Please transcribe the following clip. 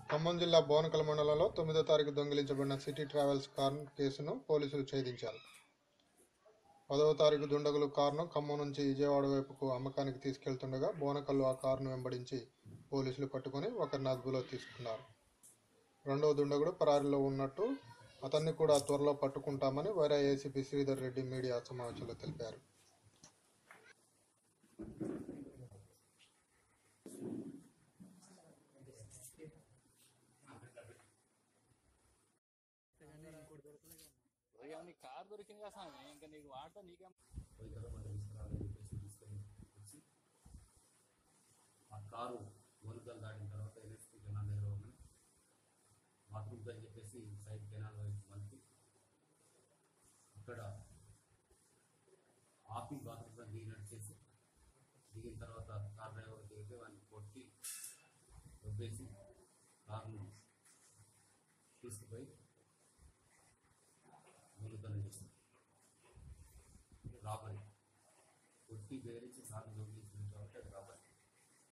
ఖమ్మం జిల్లా బోనకల్ మండలంలో తొమ్మిదో తారీఖు దొంగిలించబడిన సిటీ ట్రావెల్స్ కార్ కేసును పోలీసులు ఛేదించారు పదవ తారీఖు దుండగులు కారును ఖమ్మం నుంచి విజయవాడ వైపుకు అమ్మకానికి తీసుకెళ్తుండగా బోనకల్లు ఆ కారును వెంబడించి పోలీసులు పట్టుకొని ఒకరిని అదుపులో తీసుకున్నారు రెండవ దుండగుడు పరారీలో ఉన్నట్టు అతన్ని కూడా త్వరలో పట్టుకుంటామని వైరా ఏసీపీ శ్రీధర్ రెడ్డి మీడియా సమావేశంలో తెలిపారు ఇక నీ కార్ దొరికింది కదా స్వామి ఇంకా నీకు వాడతా నీకేం పోయిన తర్వాత మళ్ళీ తీసుకురావాలని చెప్పేసి తీసుకొని వచ్చి ఆ కారు గోనుకల్ దాటిన తర్వాత ఎన్ఎస్పి కెనాల్ దగ్గర ఉన్నాయి బాత్రూమ్ అని చెప్పేసి సైడ్ కెనాల్ వైపు మలిపి అక్కడ ఆపి బాత్రూమ్ దిగినట్టు చేసి దిగిన తర్వాత కార్ డ్రైవర్ దిగితే వాడిని కొట్టి వదిలేసి కారును తీసుకుపోయి దొంగతనం చేసింది రాబరీ కొట్టి బెదిరించి కారు దొంగి